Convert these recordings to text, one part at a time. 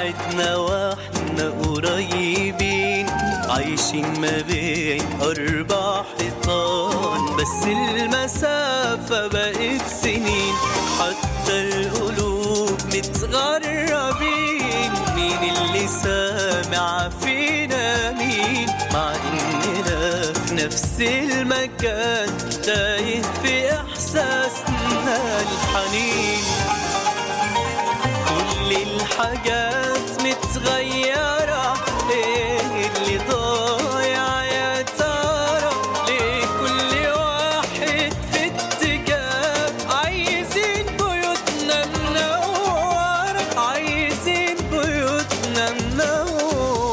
بعدنا واحنا قريبين عايشين ما بين أربع حيطان بس المسافة بقت سنين حتى القلوب متغربين مين اللي سامع فينا مين مع إننا في نفس المكان تايه في إحساسنا الحنين كل الحاجات متغيرة ايه اللي ضايع يا ترى ليه كل واحد في اتجاه عايزين بيوتنا منورة عايزين بيوتنا منورة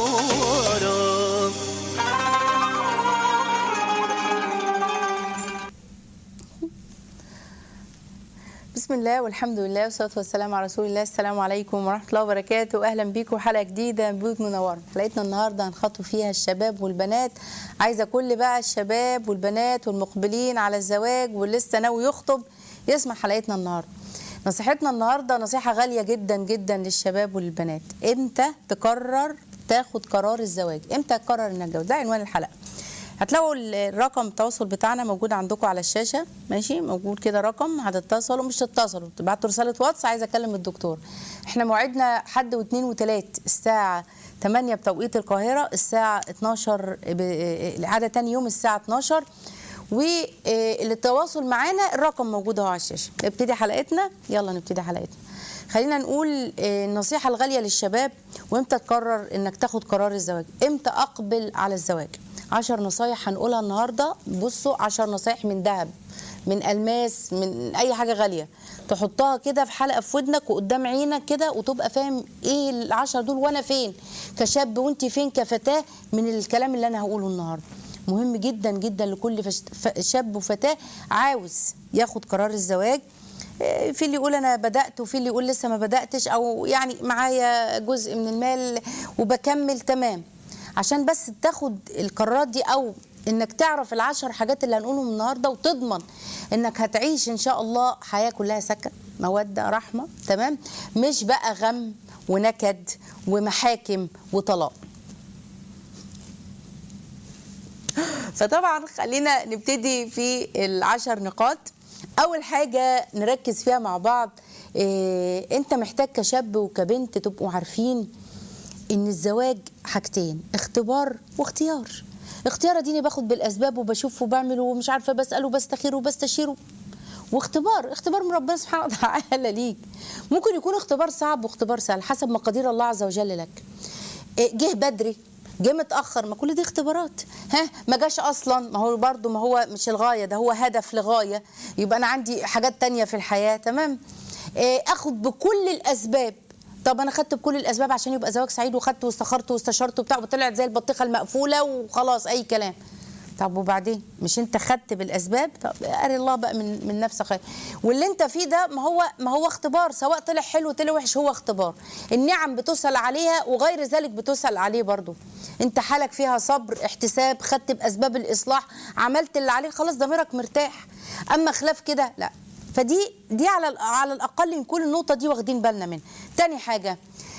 بسم الله والحمد لله والصلاه والسلام على رسول الله السلام عليكم ورحمه الله وبركاته اهلا بيكم حلقه جديده من بيوت منوره حلقتنا النهارده هنخاطب فيها الشباب والبنات عايزه كل بقى الشباب والبنات والمقبلين على الزواج واللي لسه ناوي يخطب يسمع حلقتنا النهارده نصيحتنا النهارده نصيحه غاليه جدا جدا للشباب والبنات امتى تقرر تاخد قرار الزواج امتى تقرر انك تتجوز ده عنوان الحلقه هتلاقوا الرقم التواصل بتاعنا موجود عندكم على الشاشه ماشي موجود كده رقم هتتصلوا مش تتصلوا تبعتوا رساله واتس عايزه اكلم الدكتور احنا موعدنا حد واثنين وثلاث الساعه 8 بتوقيت القاهره الساعه 12 ب- عاده تاني يوم الساعه 12 والتواصل معانا الرقم موجود اهو على الشاشه نبتدي حلقتنا يلا نبتدي حلقتنا خلينا نقول آه، النصيحة الغالية للشباب وامتى تقرر انك تاخد قرار الزواج امتى اقبل على الزواج عشر نصايح هنقولها النهاردة بصوا عشر نصايح من ذهب من الماس من اي حاجة غالية تحطها كده في حلقة في ودنك وقدام عينك كده وتبقى فاهم ايه العشر دول وانا فين كشاب وانت فين كفتاة من الكلام اللي انا هقوله النهاردة مهم جدا جدا لكل فش- ف- شاب وفتاة عاوز ياخد قرار الزواج في اللي يقول انا بدات وفي اللي يقول لسه ما بداتش او يعني معايا جزء من المال وبكمل تمام عشان بس تاخد القرارات دي او انك تعرف العشر حاجات اللي هنقولهم النهارده وتضمن انك هتعيش ان شاء الله حياه كلها سكن موده رحمه تمام مش بقى غم ونكد ومحاكم وطلاق فطبعا خلينا نبتدي في العشر نقاط اول حاجه نركز فيها مع بعض إيه انت محتاج كشاب وكبنت تبقوا عارفين ان الزواج حاجتين اختبار واختيار اختيار اديني باخد بالاسباب وبشوف وبعمل ومش عارفه بسال وبستخير وبستشيره واختبار اختبار من ربنا سبحانه وتعالى ليك ممكن يكون اختبار صعب واختبار سهل حسب مقادير الله عز وجل لك إيه، جه بدري جه متاخر ما كل دي اختبارات ها ما جاش اصلا ما هو برضو ما هو مش الغايه ده هو هدف لغايه يبقى انا عندي حاجات تانية في الحياه تمام إيه، اخد بكل الاسباب طب انا خدت بكل الاسباب عشان يبقى زواج سعيد وخدت واستخرت واستشرت وبتاع وطلعت زي البطيخه المقفوله وخلاص اي كلام طب وبعدين مش انت خدت بالاسباب طب اري الله بقى من من نفسك خير واللي انت فيه ده ما هو ما هو اختبار سواء طلع حلو طلع وحش هو اختبار النعم بتسال عليها وغير ذلك بتسال عليه برضو انت حالك فيها صبر احتساب خدت باسباب الاصلاح عملت اللي عليه خلاص ضميرك مرتاح اما خلاف كده لا فدي دي على على الاقل نكون النقطه دي واخدين بالنا منها تاني حاجه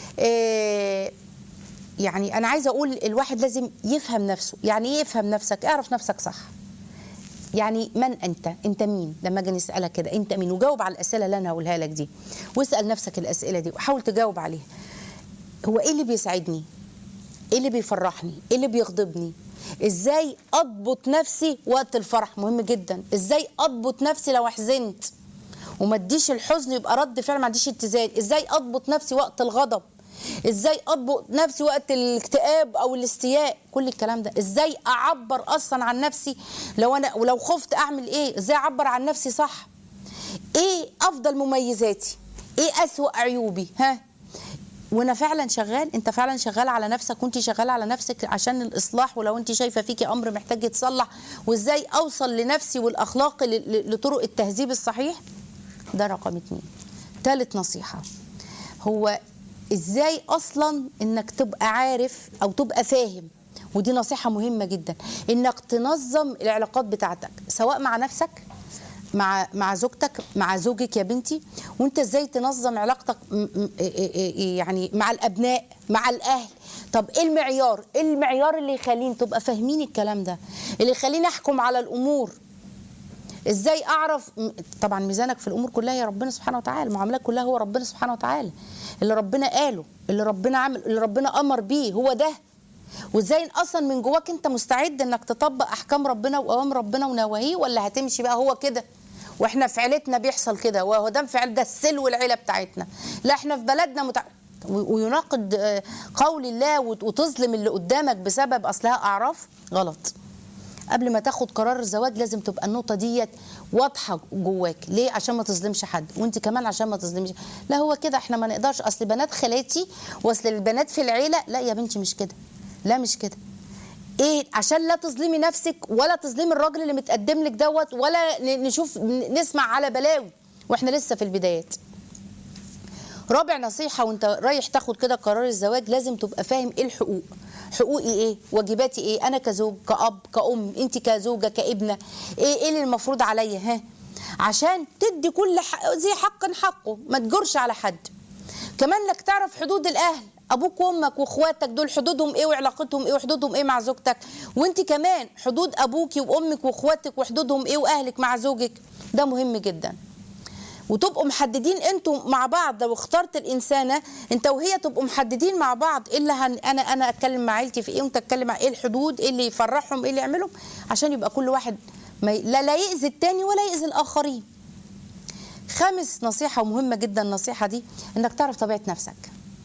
إيه يعني انا عايزه اقول الواحد لازم يفهم نفسه يعني ايه يفهم نفسك اعرف نفسك صح يعني من انت انت مين لما اجي نسالك كده انت مين وجاوب على الاسئله اللي انا هقولها لك دي واسال نفسك الاسئله دي وحاول تجاوب عليها هو ايه اللي بيسعدني ايه اللي بيفرحني ايه اللي بيغضبني ازاي اضبط نفسي وقت الفرح مهم جدا ازاي اضبط نفسي لو حزنت وما اديش الحزن يبقى رد فعل ما عنديش اتزان ازاي اضبط نفسي وقت الغضب ازاي اضبط نفسي وقت الاكتئاب او الاستياء كل الكلام ده ازاي اعبر اصلا عن نفسي لو انا ولو خفت اعمل ايه ازاي اعبر عن نفسي صح ايه افضل مميزاتي ايه اسوأ عيوبي ها وانا فعلا شغال انت فعلا شغال على نفسك وانت شغال على نفسك عشان الاصلاح ولو انت شايفه فيكي امر محتاج يتصلح وازاي اوصل لنفسي والاخلاق ل- ل- لطرق التهذيب الصحيح ده رقم اتنين تالت نصيحه هو ازاي اصلا انك تبقى عارف او تبقى فاهم ودي نصيحه مهمه جدا انك تنظم العلاقات بتاعتك سواء مع نفسك مع مع زوجتك مع زوجك يا بنتي وانت ازاي تنظم علاقتك م- م- إيه- إيه- إيه- يعني مع الابناء مع الاهل طب ايه المعيار ايه المعيار اللي يخليني تبقى فاهمين الكلام ده اللي يخليني احكم على الامور ازاي اعرف م- طبعا ميزانك في الامور كلها هي ربنا سبحانه وتعالى المعاملات كلها هو ربنا سبحانه وتعالى اللي ربنا قاله اللي ربنا عمل اللي ربنا امر بيه هو ده وازاي اصلا من جواك انت مستعد انك تطبق احكام ربنا واوامر ربنا ونواهيه ولا هتمشي بقى هو كده واحنا في عيلتنا بيحصل كده وهو ده في عيل ده السلو العيله بتاعتنا لا احنا في بلدنا متع... و- ويناقض آه، قول الله وت- وتظلم اللي قدامك بسبب اصلها اعراف غلط قبل ما تاخد قرار الزواج لازم تبقى النقطه ديت واضحه جواك ليه عشان ما تظلمش حد وانت كمان عشان ما تظلمش لا هو كده احنا ما نقدرش اصل بنات خالاتي واصل البنات في العيله لا يا بنتي مش كده لا مش كده ايه عشان لا تظلمي نفسك ولا تظلمي الراجل اللي متقدم لك دوت ولا ن- نشوف ن- نسمع على بلاوي واحنا لسه في البدايات رابع نصيحة وانت رايح تاخد كده قرار الزواج لازم تبقى فاهم ايه الحقوق حقوقي ايه واجباتي ايه انا كزوج كأب كأم انت كزوجة كابنة ايه ايه اللي المفروض عليا ها عشان تدي كل حق زي حق حقه ما تجرش على حد كمان انك تعرف حدود الاهل ابوك وامك واخواتك دول حدودهم ايه وعلاقتهم ايه وحدودهم ايه مع زوجتك وانت كمان حدود ابوكي وامك واخواتك وحدودهم ايه واهلك مع زوجك ده مهم جدا وتبقوا محددين انتوا مع بعض لو اخترت الانسانه انت وهي تبقوا محددين مع بعض ايه اللي هن انا انا اتكلم مع عيلتي في ايه وانت تتكلم مع ايه الحدود ايه اللي يفرحهم ايه اللي يعملهم عشان يبقى كل واحد ما ي... لا لا يأذي التاني ولا يأذي الاخرين خامس نصيحه ومهمه جدا النصيحه دي انك تعرف طبيعه نفسك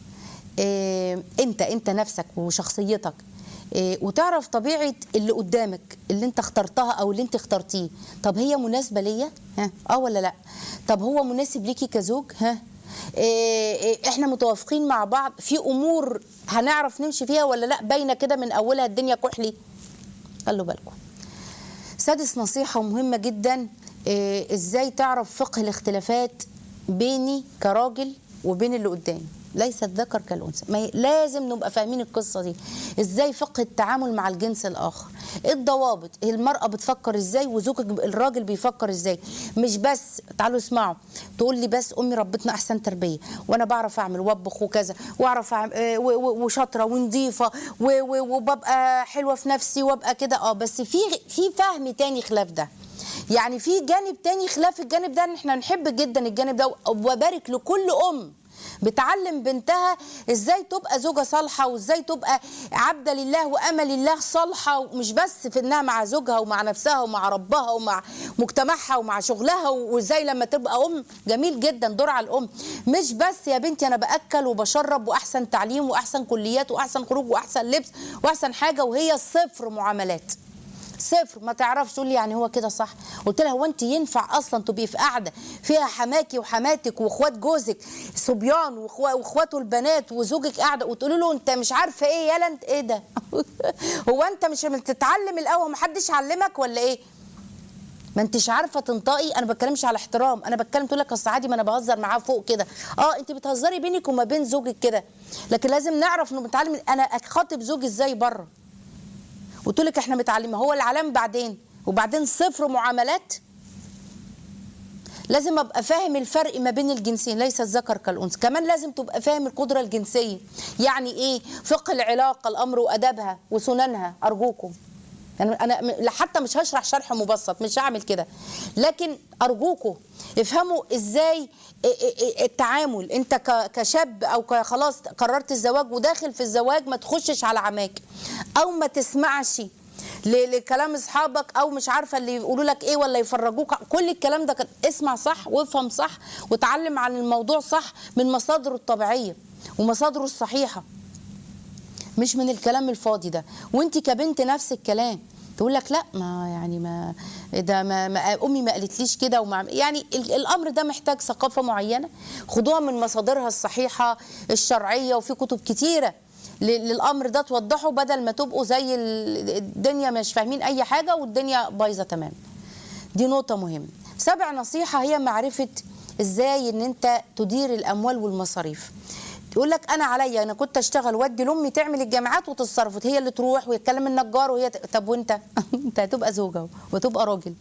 إيه انت انت نفسك وشخصيتك إيه وتعرف طبيعه اللي قدامك اللي انت اخترتها او اللي انت اخترتيه طب هي مناسبه ليا ها اه ولا لا طب هو مناسب ليكي كزوج ها إيه إيه احنا متوافقين مع بعض في امور هنعرف نمشي فيها ولا لا باينه كده من اولها الدنيا كحلي خلوا بالكم سادس نصيحة مهمة جدا إيه ازاي تعرف فقه الاختلافات بيني كراجل وبين اللي قدامي ليس الذكر كالانثى ما ي- لازم نبقى فاهمين القصه دي ازاي فقه التعامل مع الجنس الاخر إيه الضوابط المراه بتفكر ازاي وزوجك ب- الراجل بيفكر ازاي مش بس تعالوا اسمعوا تقول لي بس امي ربتنا احسن تربيه وانا بعرف اعمل واطبخ وكذا واعرف أعمل آه، و- و- وشاطره ونظيفه و- و- وببقى حلوه في نفسي وابقى كده اه بس في في فهم تاني خلاف ده يعني في جانب تاني خلاف الجانب ده ان احنا نحب جدا الجانب ده وبارك لكل ام بتعلم بنتها ازاي تبقى زوجه صالحه وازاي تبقى عبده لله وامه لله صالحه ومش بس في انها مع زوجها ومع نفسها ومع ربها ومع مجتمعها ومع شغلها وازاي لما تبقى ام جميل جدا دور على الام مش بس يا بنتي انا باكل وبشرب واحسن تعليم واحسن كليات واحسن خروج واحسن لبس واحسن حاجه وهي صفر معاملات صفر ما تعرفش تقول لي يعني هو كده صح قلت لها هو انت ينفع اصلا تبقي في قاعده فيها حماكي وحماتك واخوات جوزك صبيان وإخوا- واخواته البنات وزوجك قاعده وتقولي له انت مش عارفه ايه يالا انت ايه ده هو انت مش بتتعلم الاول محدش علمك ولا ايه ما انتش عارفه تنطقي انا بتكلمش على احترام انا بتكلم تقول لك اصل عادي ما انا بهزر معاه فوق كده اه انت بتهزري بينك وما بين زوجك كده لكن لازم نعرف انه بنتعلم انا اخاطب زوجي ازاي بره قلت لك احنا متعلمين هو العلام بعدين وبعدين صفر معاملات لازم ابقى فاهم الفرق ما بين الجنسين ليس الذكر كالانثى كمان لازم تبقى فاهم القدره الجنسيه يعني ايه فقه العلاقه الامر وادابها وسننها ارجوكم يعني انا م- حتى مش هشرح شرح مبسط مش هعمل كده لكن ارجوكم افهموا ازاي ا- ا- ا- التعامل انت ك- كشاب او ك- خلاص قررت الزواج وداخل في الزواج ما تخشش على عماك او ما تسمعش ل- لكلام اصحابك او مش عارفه اللي يقولوا لك ايه ولا يفرجوك كل الكلام ده كان- اسمع صح وافهم صح وتعلم عن الموضوع صح من مصادره الطبيعيه ومصادره الصحيحه مش من الكلام الفاضي ده وانت كبنت نفس الكلام تقول لك لا ما يعني ما ده ما, ما امي ما قالتليش كده وما يعني ال- الامر ده محتاج ثقافه معينه خدوها من مصادرها الصحيحه الشرعيه وفي كتب كتيره ل- للامر ده توضحوا بدل ما تبقوا زي ال- الدنيا مش فاهمين اي حاجه والدنيا بايظه تمام دي نقطة مهمة سبع نصيحة هي معرفة ازاي ان انت تدير الاموال والمصاريف يقول لك انا عليا انا كنت اشتغل وادي لامي تعمل الجامعات وتتصرف هي اللي تروح ويتكلم النجار وهي ت... طب وانت انت هتبقى زوجه وتبقى راجل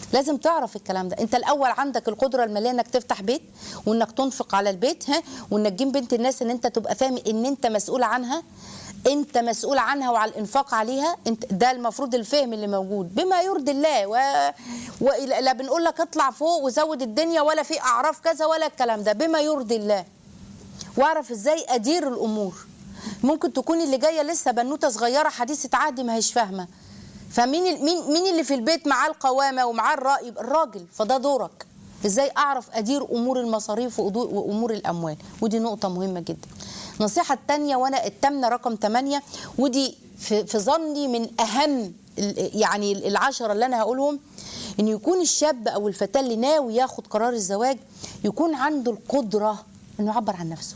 لازم تعرف الكلام ده انت الاول عندك القدره الماليه انك تفتح بيت وانك تنفق على البيت ها وانك تجيب بنت الناس ان انت تبقى فاهم ان انت مسؤول عنها انت مسؤول عنها وعلى الانفاق عليها انت ده المفروض الفهم اللي موجود بما يرضي الله و... و... لا بنقول لك اطلع فوق وزود الدنيا ولا في اعراف كذا ولا الكلام ده بما يرضي الله واعرف ازاي ادير الامور ممكن تكون اللي جايه لسه بنوته صغيره حديثه عهد ما هيش فاهمه فمين ال- مين مين اللي في البيت معاه القوامه ومعاه الراي الراجل فده دورك ازاي اعرف ادير امور المصاريف وأدو- وامور الاموال ودي نقطه مهمه جدا النصيحه الثانيه وانا التامنه رقم 8 ودي في, في ظني من اهم ال- يعني العشره اللي انا هقولهم ان يكون الشاب او الفتاه اللي ناوي ياخد قرار الزواج يكون عنده القدره انه يعبر عن نفسه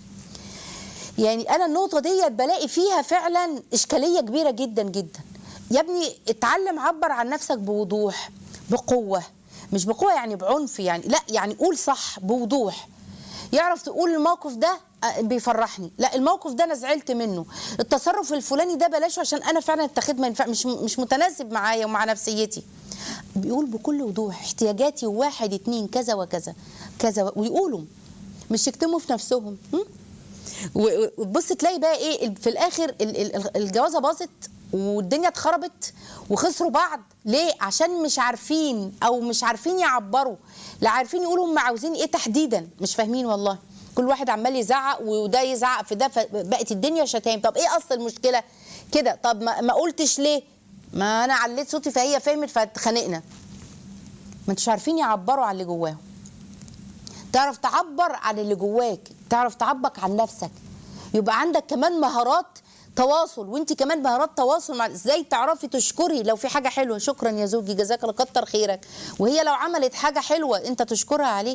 يعني انا النقطه ديت بلاقي فيها فعلا اشكاليه كبيره جدا جدا يا ابني اتعلم عبر عن نفسك بوضوح بقوه مش بقوه يعني بعنف يعني لا يعني قول صح بوضوح يعرف تقول الموقف ده آه، بيفرحني لا الموقف ده انا زعلت منه التصرف الفلاني ده بلاشه عشان انا فعلا اتخذ ما ينفع مش مش متناسب معايا ومع نفسيتي بيقول بكل وضوح احتياجاتي واحد اتنين كذا وكذا كذا ويقولوا مش يكتموا في نفسهم م? و- وتبص تلاقي بقى ايه في الاخر ال- ال- الجوازه باظت والدنيا اتخربت وخسروا بعض ليه عشان مش عارفين او مش عارفين يعبروا لا عارفين يقولوا هم عاوزين ايه تحديدا مش فاهمين والله كل واحد عمال يزعق وده يزعق في ده فبقت الدنيا شتايم طب ايه اصل المشكله كده طب ما, ما قلتش ليه ما انا عليت صوتي فهي فهمت فاتخانقنا ما انتوش عارفين يعبروا عن اللي جواهم تعرف تعبر عن اللي جواك تعرف تعبر عن نفسك يبقى عندك كمان مهارات تواصل وانت كمان مهارات تواصل مع ازاي تعرفي تشكري لو في حاجه حلوه شكرا يا زوجي جزاك الله كتر خيرك وهي لو عملت حاجه حلوه انت تشكرها عليه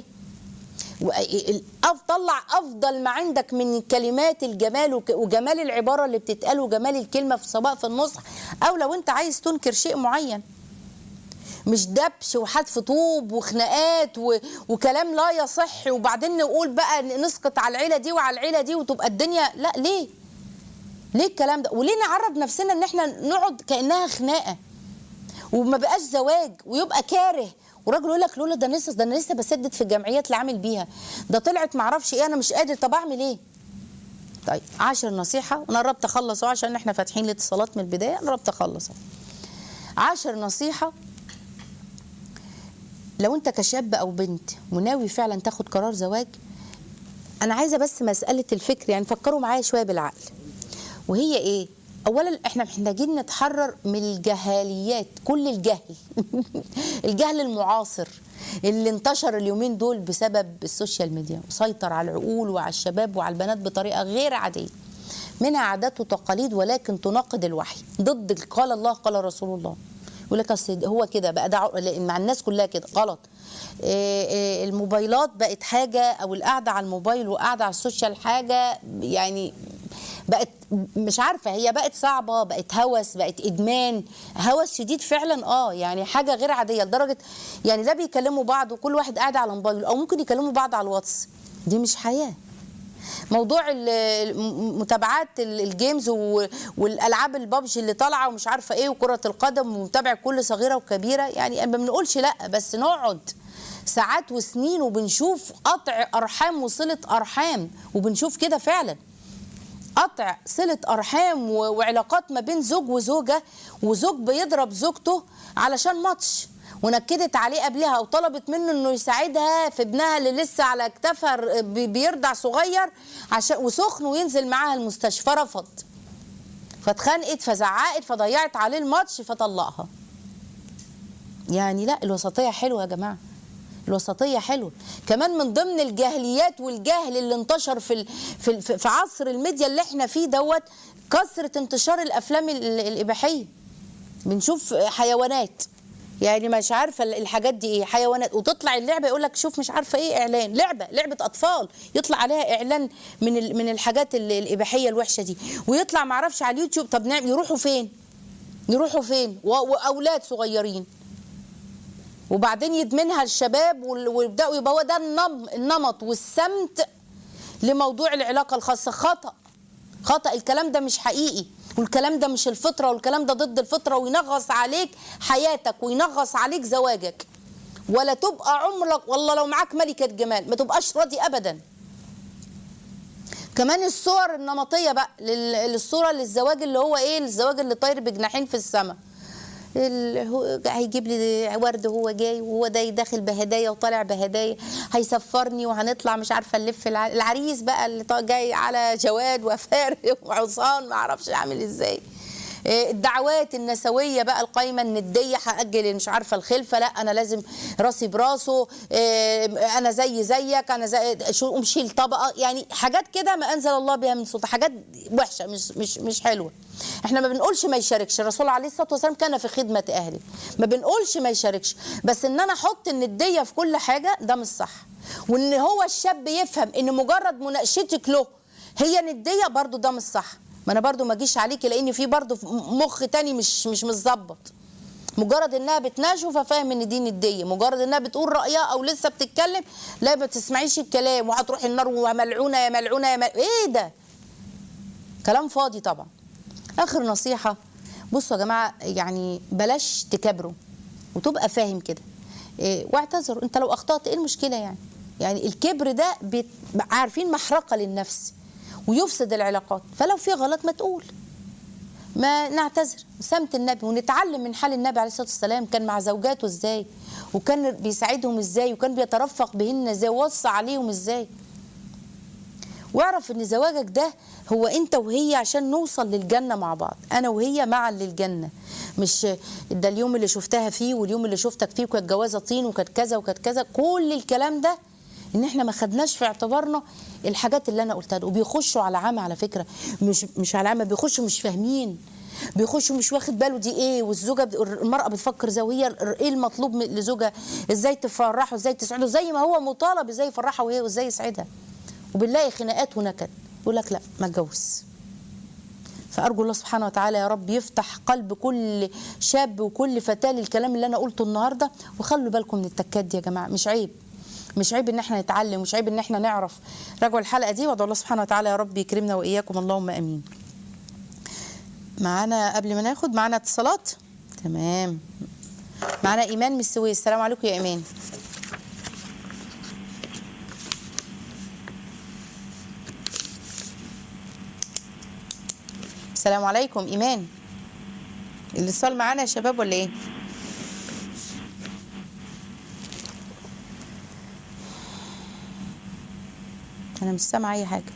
وأف- طلع افضل ما عندك من كلمات الجمال وك- وجمال العباره اللي بتتقال وجمال الكلمه في سواء في النصح او لو انت عايز تنكر شيء معين مش دبش وحدف طوب وخناقات و... وكلام لا يصح وبعدين نقول بقى نسقط على العيله دي وعلى العيله دي وتبقى الدنيا لا ليه؟ ليه الكلام ده؟ وليه نعرض نفسنا ان احنا نقعد كانها خناقه وما بقاش زواج ويبقى كاره وراجل يقول لك لولا ده لسه ده انا لسه بسدد في الجمعيات اللي عامل بيها ده طلعت معرفش ايه انا مش قادر طب اعمل ايه؟ طيب عشر نصيحه وانا قربت اخلص أهو عشان احنا فاتحين الاتصالات من البدايه انا قربت اخلص أهو. عشر نصيحه لو انت كشاب او بنت وناوي فعلا تاخد قرار زواج انا عايزه بس مساله الفكر يعني فكروا معايا شويه بالعقل وهي ايه اولا احنا محتاجين نتحرر من الجهاليات كل الجهل الجهل المعاصر اللي انتشر اليومين دول بسبب السوشيال ميديا وسيطر على العقول وعلى الشباب وعلى البنات بطريقه غير عاديه منها عادات وتقاليد ولكن تناقض الوحي ضد قال الله قال رسول الله يقول لك اصل هو كده بقى ده ع- لأن مع الناس كلها كده غلط إيه إيه الموبايلات بقت حاجه او القعده على الموبايل وقعده على السوشيال حاجه يعني بقت مش عارفه هي بقت صعبه بقت هوس بقت ادمان هوس شديد فعلا اه يعني حاجه غير عاديه لدرجه يعني لا بيكلموا بعض وكل واحد قاعد على موبايله او ممكن يكلموا بعض على الواتس دي مش حياه موضوع ال- الم- متابعات ال- الجيمز و- والالعاب البابجي اللي طالعه ومش عارفه ايه وكره القدم ومتابع كل صغيره وكبيره يعني ما بنقولش لا بس نقعد ساعات وسنين وبنشوف قطع ارحام وصله ارحام وبنشوف كده فعلا قطع صلة أرحام و- وعلاقات ما بين زوج وزوجة وزوج بيضرب زوجته علشان ماتش ونكدت عليه قبلها وطلبت منه انه يساعدها في ابنها اللي لسه على اكتافها ر- بي- بيرضع صغير عشان وسخن وينزل معاها المستشفى رفض فاتخانقت فزعقت فضيعت عليه الماتش فطلقها يعني لا الوسطيه حلوه يا جماعه الوسطيه حلوه كمان من ضمن الجاهليات والجهل اللي انتشر في ال- في ال- في عصر الميديا اللي احنا فيه دوت كثره انتشار الافلام ال- ال- الاباحيه بنشوف حيوانات يعني مش عارفه ال- الحاجات دي ايه حيوانات وتطلع اللعبه يقول لك شوف مش عارفه ايه اعلان لعبه لعبه اطفال يطلع عليها اعلان من ال- من الحاجات ال- الاباحيه الوحشه دي ويطلع معرفش على اليوتيوب طب نعم يروحوا فين يروحوا فين و- واولاد صغيرين وبعدين يدمنها الشباب وال- ويبداوا يبقى هو ده النم النمط والسمت لموضوع العلاقه الخاصه خطا خطا الكلام ده مش حقيقي والكلام ده مش الفطره والكلام ده ضد الفطره وينغص عليك حياتك وينغص عليك زواجك ولا تبقى عمرك والله لو معاك ملكه جمال ما تبقاش راضي ابدا كمان الصور النمطيه بقى لل- للصوره للزواج اللي هو ايه الزواج اللي طاير بجناحين في السماء ال- هو- هيجيب لي ورد وهو جاي وهو ده داخل بهدايا وطالع بهدايا هيسفرني وهنطلع مش عارفه نلف الع- العريس بقى اللي طا- جاي على جواد وفارق وعصان ما اعرفش عامل ازاي إيه، الدعوات النسويه بقى القايمه النديه هاجل مش عارفه الخلفه لا انا لازم راسي براسه إيه، انا زي زيك انا زي شو قوم شيل طبقه يعني حاجات كده ما انزل الله بها من سلطان حاجات وحشه مش مش مش حلوه احنا ما بنقولش ما يشاركش الرسول عليه الصلاه والسلام كان في خدمه اهله ما بنقولش ما يشاركش بس ان انا احط النديه في كل حاجه ده مش صح وان هو الشاب يفهم ان مجرد مناقشتك له هي نديه برضو ده مش صح ما انا برضو ما اجيش عليكي لان في برضو مخ تاني مش مش متظبط مجرد انها بتناقشه ففاهم ان دي نديه مجرد انها بتقول رايها او لسه بتتكلم لا ما تسمعيش الكلام وهتروح النار وملعونه يا ملعونه يا مل... ايه ده كلام فاضي طبعا اخر نصيحه بصوا يا جماعه يعني بلاش تكبروا وتبقى فاهم كده إيه واعتذر انت لو اخطات ايه المشكله يعني يعني الكبر ده بيت... عارفين محرقه للنفس ويفسد العلاقات فلو في غلط ما تقول ما نعتذر سمت النبي ونتعلم من حال النبي عليه الصلاه والسلام كان مع زوجاته ازاي وكان بيساعدهم ازاي وكان بيترفق بهن ازاي ووصى عليهم ازاي واعرف ان زواجك ده هو انت وهي عشان نوصل للجنه مع بعض انا وهي معا للجنه مش ده اليوم اللي شفتها فيه واليوم اللي شفتك فيه وكانت جوازه طين وكانت كذا وكانت كذا كل الكلام ده ان احنا ما خدناش في اعتبارنا الحاجات اللي انا قلتها ده. وبيخشوا على عمى على فكره مش مش على عمى بيخشوا مش فاهمين بيخشوا مش واخد باله دي ايه والزوجه ب- المراه بتفكر زي وهي ايه المطلوب من- لزوجها ازاي تفرحه ازاي تسعده زي ما هو مطالب ازاي يفرحها وهي وازاي يسعدها وبنلاقي خناقات ونكد يقول لك لا ما اتجوز فارجو الله سبحانه وتعالى يا رب يفتح قلب كل شاب وكل فتاه للكلام اللي انا قلته النهارده وخلوا بالكم من التكات دي يا جماعه مش عيب مش عيب ان احنا نتعلم مش عيب ان احنا نعرف راجعوا الحلقه دي وادعو الله سبحانه وتعالى يا رب يكرمنا واياكم اللهم امين معانا قبل ما ناخد معانا اتصالات تمام معانا ايمان من السويس السلام عليكم يا ايمان السلام عليكم ايمان الاتصال معانا يا شباب ولا ايه انا مش سامعه اي حاجه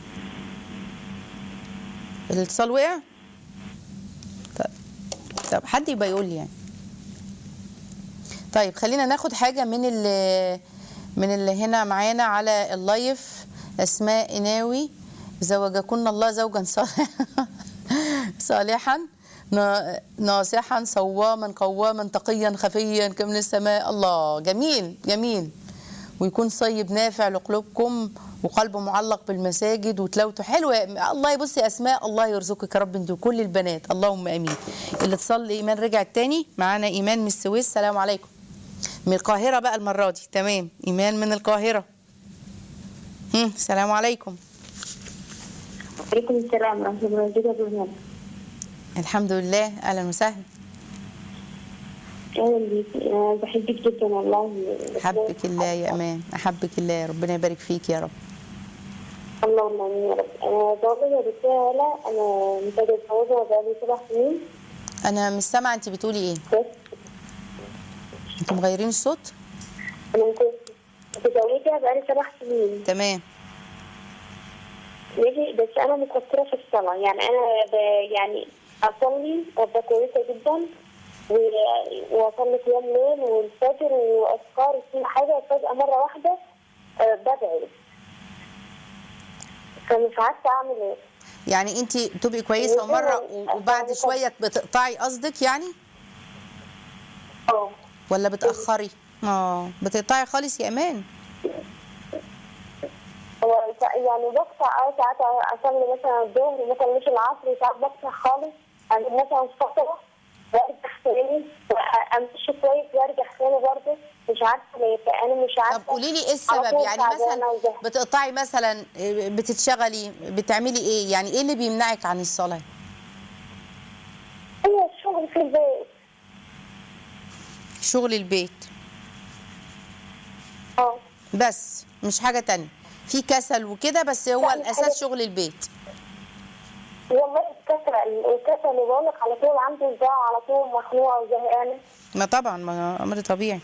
الاتصال وقع طب طب حد يبقى يقول لي يعني طيب خلينا ناخد حاجه من اللي من اللي هنا معانا على اللايف اسماء ناوي زوجكن الله زوجا صالحا صالحا نا- ناصحا صواما قواما تقيا خفيا كمن السماء الله جميل جميل ويكون صيب نافع لقلوبكم وقلبه معلق بالمساجد وتلاوته حلوه الله يبص يا اسماء الله يرزقك يا رب انت وكل البنات اللهم امين اللي اتصل ايمان رجعت تاني معانا ايمان من السويس السلام عليكم من القاهره بقى المره دي تمام ايمان من القاهره هم، السلام عليكم عليكم السلام ورحمة الله وبركاته الحمد لله اهلا وسهلا أهلا بيك أنا بحبك جدا والله احبك الله يا امان احبك الله ربنا يبارك فيك يا رب اللهم آمين يا رب أنا بابا يا رسالة أنا متجوزة بقالي سبع سنين انا مش سامعه انت بتقولي ايه بس انتوا مغيرين الصوت أنا مت- متزوجة بقالي سبع سنين تمام ماشي بس أنا مقصرة في الصلاة يعني أنا ب... يعني أصلي وأبقى كويسة جدا و- وأصلي قيام ليل والفجر وأذكار وكل حاجة فجأة مرة واحدة آه، ببعد فمش عارفة أعمل إيه يعني انت بتبقي كويسه ومره و- وبعد شويه بتقطعي قصدك يعني اه ولا بتاخري اه بتقطعي خالص يا امان هو سا- يعني بقطع اه ساعات اصلي مثلا الظهر مثلا مش العصر ساعات بقطع خالص عند مثلا فترة وارجع تاني امشي كويس وارجع تاني برضه مش عارفه ليه فانا مش عارفه طب قولي لي ايه على السبب طول يعني تعبانة مثلا وزهقانة. بتقطعي مثلا بتتشغلي بتعملي ايه يعني ايه اللي بيمنعك عن الصلاه في البيت شغل البيت اه بس مش حاجه تانية في كسل وكده بس هو لا، الاساس حاجة- شغل البيت والله الكسل الكسل اللي بقول لك على طول عندي صداع على طول مخنوقه وزهقانه ما طبعا ما امر طبيعي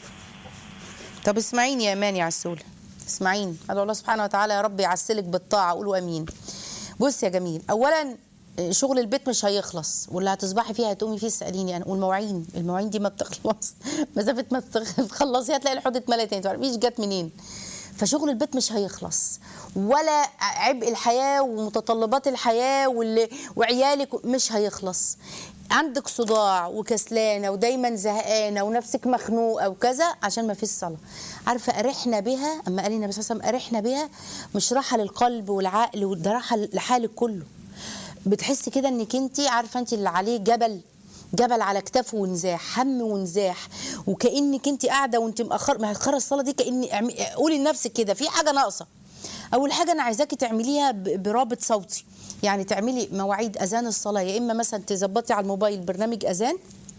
طب اسمعيني يا امان يا عسوله اسمعيني ادعو الله سبحانه وتعالى يا رب يعسلك بالطاعه قولوا امين بص يا جميل اولا شغل البيت مش هيخلص واللي هتصبحي فيه هتقومي فيه تساليني انا والمواعين المواعين دي ما بتخلص مسافه ما بتخ- بتخلصي هتلاقي الحوض اتملى تاني تعرفيش جت منين فشغل البيت مش هيخلص ولا عبء الحياه ومتطلبات الحياه واللي وعيالك مش هيخلص عندك صداع وكسلانه ودايما زهقانه ونفسك مخنوقه وكذا عشان ما فيش صلاه عارفه ارحنا بها اما قال النبي صلى الله عليه وسلم ارحنا بها مش راحه للقلب والعقل وده راحه لحالك كله بتحسي كده انك انت عارفه انت اللي عليه جبل جبل على كتافه ونزاح هم ونزاح وكانك انت قاعده وانت مأخر مأخره الصلاه دي كاني اعمي- قولي لنفسك كده في حاجه ناقصه اول حاجه انا عايزاكي تعمليها ب- برابط صوتي يعني تعملي مواعيد اذان الصلاه يا اما مثلا تظبطي على الموبايل برنامج اذان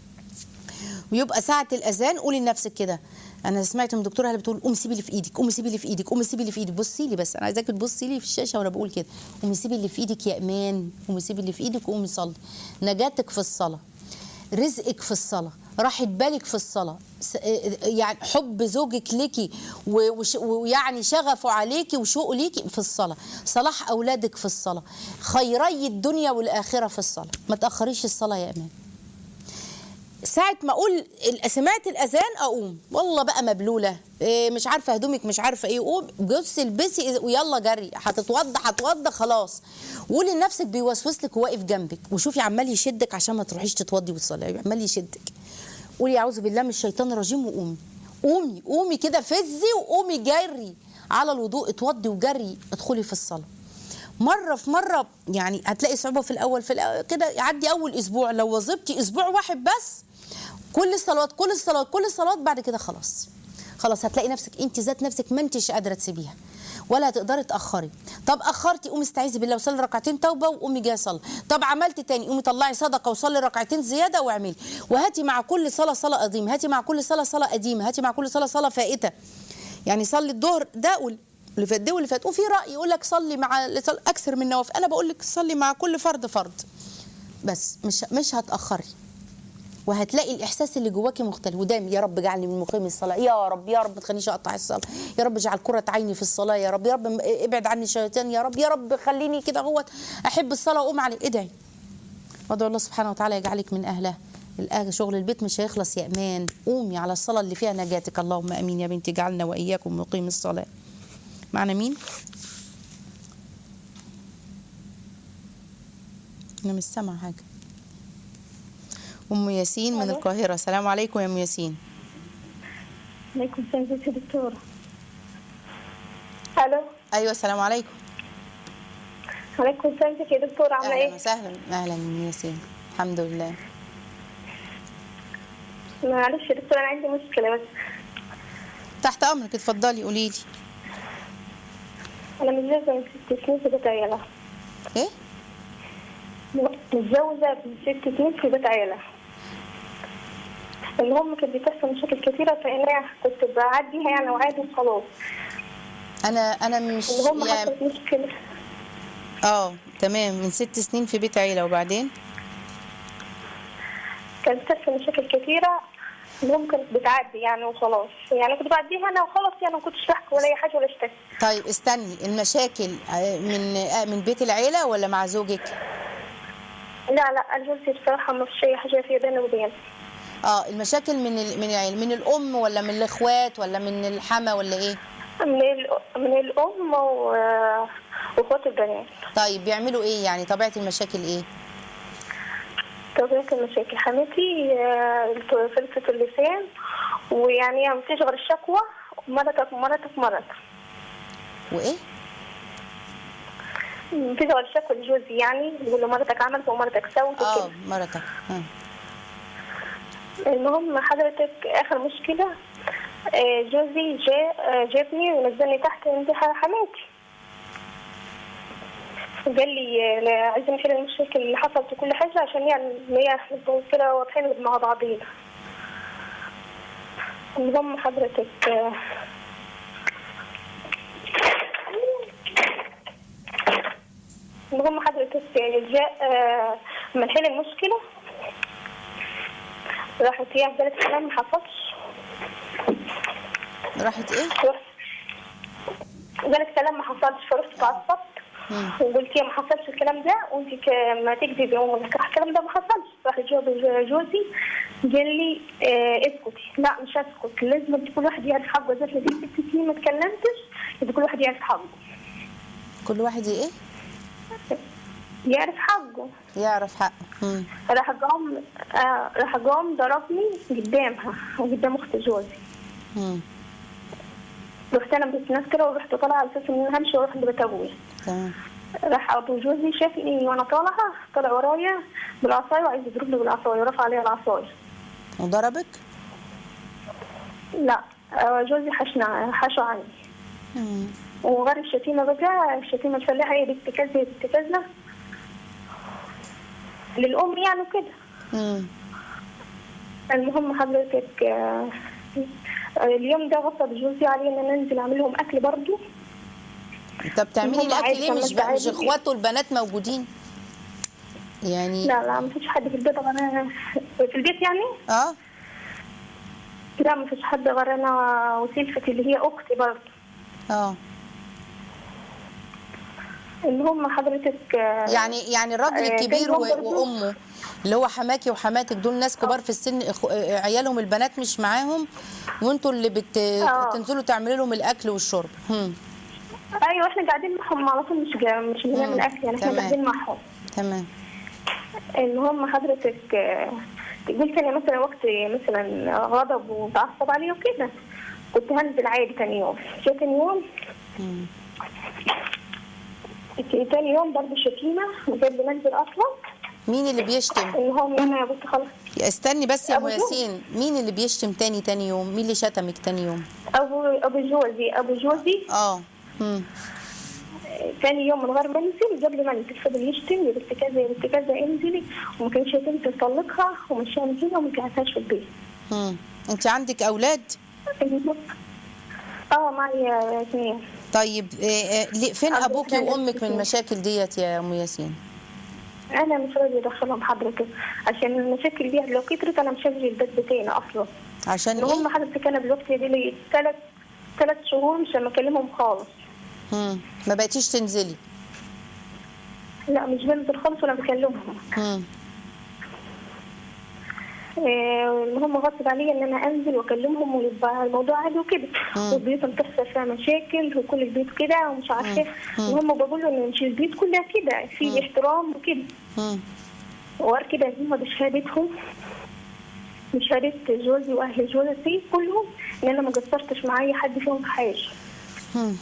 ويبقى ساعة الأذان قولي لنفسك كده أنا سمعت من دكتورة اللي بتقول قومي سيبي اللي في إيدك قومي سيبي اللي في إيدك قومي سيبي اللي في إيدك بصي لي بس أنا عايزاكي تبصي لي في الشاشة وأنا بقول كده قومي سيبي اللي في إيدك يا إيمان قومي سيبي اللي في إيدك وقومي صلي نجاتك في الصلاة رزقك في الصلاة راحة بالك في الصلاة س- يعني حب زوجك ليكي و- وش- ويعني شغفه عليكي وشوقه ليكي في الصلاة صلاح أولادك في الصلاة خيري الدنيا والآخرة في الصلاة ما تأخريش الصلاة يا إيمان ساعة ما اقول ال- سمعت الاذان اقوم والله بقى مبلوله إيه مش عارفه هدومك مش عارفه ايه قوم بصي البسي ويلا جري هتتوضى هتوضى خلاص وقولي لنفسك بيوسوس لك وواقف جنبك وشوفي عمال يشدك عشان ما تروحيش تتوضي وتصلي عمال يشدك قولي اعوذ بالله من الشيطان الرجيم وقومي قومي قومي كده فزي وقومي جري على الوضوء اتوضي وجري ادخلي في الصلاه مره في مره يعني هتلاقي صعوبه في الاول في الأول كده يعدي اول اسبوع لو وظبتي اسبوع واحد بس كل الصلوات كل الصلوات كل الصلوات بعد كده خلاص خلاص هتلاقي نفسك انت ذات نفسك ما انتش قادره تسيبيها ولا هتقدري تاخري طب اخرتي قومي استعيذي بالله وصلي ركعتين توبه وقومي جايه صلي طب عملتي تاني قومي طلعي صدقه وصلي ركعتين زياده واعملي وهاتي مع كل صلاه صلاه قديمه هاتي مع كل صلاه صلاه قديمه هاتي مع كل صلاه صلاه فائته يعني صلي الظهر ده وال- اللي فات ده واللي فات وفي راي يقول لك صلي مع صل- اكثر من نوافل انا بقول لك صلي مع كل فرد فرد بس مش مش هتاخري وهتلاقي الاحساس اللي جواكي مختلف ودايما يا رب اجعلني من مقيم الصلاه يا رب يا رب ما تخلينيش اقطع الصلاه يا رب اجعل كره عيني في الصلاه يا رب يا رب م- ابعد عني الشيطان يا رب يا رب خليني كده هو احب الصلاه واقوم عليه ادعي وادعو الله سبحانه وتعالى يجعلك من اهلها الآن شغل البيت مش هيخلص يا امان قومي على الصلاه اللي فيها نجاتك اللهم امين يا بنتي اجعلنا واياكم مقيم الصلاه معنا مين انا مش سامعه حاجه ام ياسين من ألو. القاهره السلام عليكم يا ام ياسين عليكم السلام ازيك يا دكتورة الو ايوه السلام عليكم عليكم السلام ازيك يا دكتورة عاملة اهلا ايه؟ وسهلا اهلا ام ياسين الحمد لله معلش يا دكتورة انا عندي مشكلة بس تحت امرك اتفضلي قولي لي انا متجوزة من ست سنين في بيت عيلة ايه متجوزة من ست سنين في بيت عيلة المهم كانت بتحصل مشاكل كثيرة فأنا كنت بعديها يعني وعادي وخلاص انا انا مش المهم يعني حصلت مشكلة اه تمام من ست سنين في بيت عيله وبعدين كانت بتحصل مشاكل كثيرة المهم كانت بتعدي يعني وخلاص يعني كنت بعديها أنا وخلاص يعني ما كنتش بحكي ولا أي حاجة ولا اشتكي طيب استني المشاكل آه، من آه، من بيت العيله ولا مع زوجك لا لا أنا جوزي بصراحة ما فيش أي حاجة في بيني وبينه اه المشاكل من ال... من العيله من الام ولا من الاخوات ولا من الحما ولا ايه من ال- من الأم و- وأخوات البنات طيب بيعملوا ايه يعني طبيعه المشاكل ايه طبيعة المشاكل حماتي آه، فلسة اللسان ويعني ما فيش غير الشكوى مرتك مرتك مرتك وايه ما فيش غير الشكوى لجوزي يعني يقول له مرتك عملت ومرتك سوت اه وكده مرتك آه. المهم حضرتك آخر مشكلة آه، جوزي جا آه، جابني ونزلني تحت عند ح- حماتي قال لي آه، لا، عايزين نحل المشاكل اللي حصلت وكل حاجة عشان يعني هي نبقوا كده واضحين مع بعضينا المهم حضرتك آه، المهم حضرتك جاء آه، لما نحل المشكلة راحت هي قالت كلام ما حصلش راحت ايه رحت قالت كلام ما حصلش فرحت اتعصبت وقلت يا ما حصلش الكلام ده وانت ك- ما تكذبي وما الكلام ده ما حصلش راح جواب جوزي قال لي آه اسكتي لا مش اسكت لازم انت كل واحد يعرف حقه زي ما ست سنين ما اتكلمتش يبقى كل واحد يعرف حقه كل واحد ايه يعرف حقه يعرف حقه مم. راح قام آه راح قام ضربني قدامها وقدام اخت جوزي مم. رحت انا بتنكره ورحت طالعه على اساس ان انا همشي واروح لبتوي تمام راح ابو جوزي شافني وانا طالعه طلع ورايا بالعصايه وعايز يضربني بالعصايه ورفع عليا العصايه وضربك لا آه، جوزي حشنا حشوا عني مم. وغير الشتيمه بقى الشتيمه الفلاحه هي بنت كذا هي بنت كذا للام يعني وكده مم. المهم حضرتك آه، آه، اليوم ده غصب جوزي علي ان انا انزل اعمل لهم اكل برضه طب تعملي هم الاكل عايزة ليه مش مثلا بقى مش عايزة- اخواته البنات موجودين يعني لا لا ما فيش حد في البيت غير انا في البيت يعني اه لا ما فيش حد غير انا وسلفتي اللي هي اختي برضه اه المهم حضرتك آه، يعني يعني الراجل آه، الكبير تاني يوم و- برضه- وامه اللي هو حماكي وحماتك دول ناس كبار في السن إخو- آه، عيالهم البنات مش معاهم وانتوا اللي بت... آه. تنزلوا تعملوا لهم الاكل والشرب هم. ايوه احنا قاعدين معهم على طول مش جا... مش بنعمل مم، اكل يعني احنا تمام. قاعدين معهم تمام المهم حضرتك آه، قلت انا مثلا وقت مثلا غضب وتعصب عليه وكده كنت هنزل عادي تاني يوم جه تاني يوم مم. تاني يوم برضه شتيمة وجاب لي منزل أصلا مين اللي بيشتم المهم أنا قلت خلاص استني بس يا ام أبو جو. ياسين مين اللي بيشتم تاني تاني يوم مين اللي شتمك تاني يوم أبو أبو جوزي أبو جوزي اه هم. تاني يوم من غير ما انزل جاب لي منزل فضل يشتم يا بنت كذا يا بنت كذا انزلي وما كانش يتم تطلقها ومشيها من هنا وما قعدتهاش في البيت هم. انت عندك اولاد اه معايا اثنين طيب آه، آه، ليه- فين عندك ابوكي ثلاث وامك من اتنين. المشاكل ديت يا ام ياسين انا مش راضي ادخلهم حضرتك عشان المشاكل دي لو كترت انا مش هجري البيت بتاعنا اصلا عشان المهم ايه حضرتك انا دلوقتي دي لي ثلاث ثلاث شهور مش لما اكلمهم خالص هم. ما بقيتيش تنزلي لا مش بنزل خالص ولا بكلمهم هم. آه، المهم غصب عليا ان انا انزل واكلمهم ويبقى الموضوع عادي وكده مم. والبيوت بتحصل فيها مشاكل وكل البيوت كده ومش عارفه المهم بقول له ان مش البيوت كلها كده في احترام وكده هم. وغير كده هم بشهادتهم بشهادة جوزي واهل جوزي كلهم ان انا ما قصرتش مع اي حد فيهم في حاجه هم.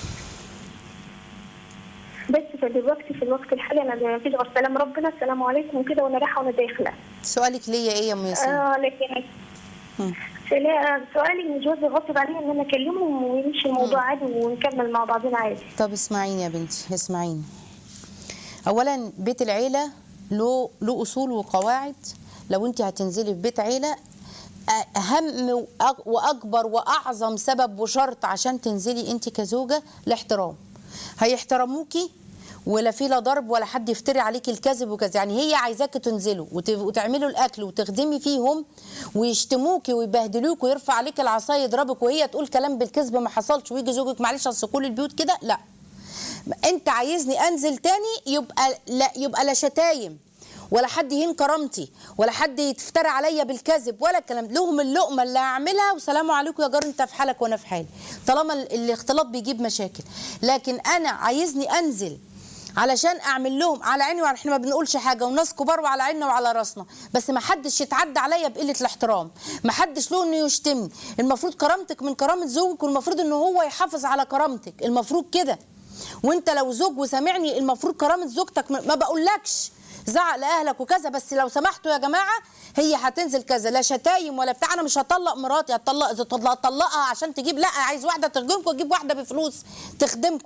بس فدلوقتي في الوقت الحالي انا ما فيش غير سلام ربنا السلام عليكم وكده وانا رايحه وانا داخله سؤالك ليا ايه يا ام ياسين اه لكن هم. فلا- سؤالي ان جوزي غصب عليه ان انا اكلمهم ويمشي الموضوع عادي ونكمل مع بعضنا عادي طب اسمعيني يا بنتي اسمعيني اولا بيت العيله له له اصول وقواعد لو انت هتنزلي في بيت عيله أ- اهم وأك- واكبر واعظم سبب وشرط عشان تنزلي انت كزوجه الاحترام هيحترموكي ولا في لا ضرب ولا حد يفتري عليك الكذب وكذا يعني هي عايزاكي تنزلوا وت- وتعملوا الاكل وتخدمي فيهم ويشتموكي ويبهدلوك ويرفع عليك العصايه يضربك وهي تقول كلام بالكذب ما حصلش ويجي زوجك معلش اصل كل البيوت كده لا انت عايزني انزل تاني يبقى لا يبقى لا شتايم ولا حد يهين كرامتي ولا حد يتفترى عليا بالكذب ولا الكلام لهم اللقمه اللي هعملها وسلام عليكم يا جار انت في حالك وانا في حالي طالما ال- الاختلاط بيجيب مشاكل لكن انا عايزني انزل علشان اعمل لهم على عيني وعلى احنا ما بنقولش حاجه وناس كبار وعلى عيننا وعلى راسنا بس ما حدش يتعدى عليا بقله الاحترام ما حدش له انه يشتمني المفروض كرامتك من كرامه زوجك والمفروض ان هو يحافظ على كرامتك المفروض كده وانت لو زوج وسامعني المفروض كرامه زوجتك ما ما بقولكش زعق لاهلك وكذا بس لو سمحتوا يا جماعه هي هتنزل كذا لا شتايم ولا بتاع انا مش هطلق مراتي هطلق اذا طلق- طلقها عشان تجيب لا عايز واحده تخدمكم اجيب واحده بفلوس تخدمكم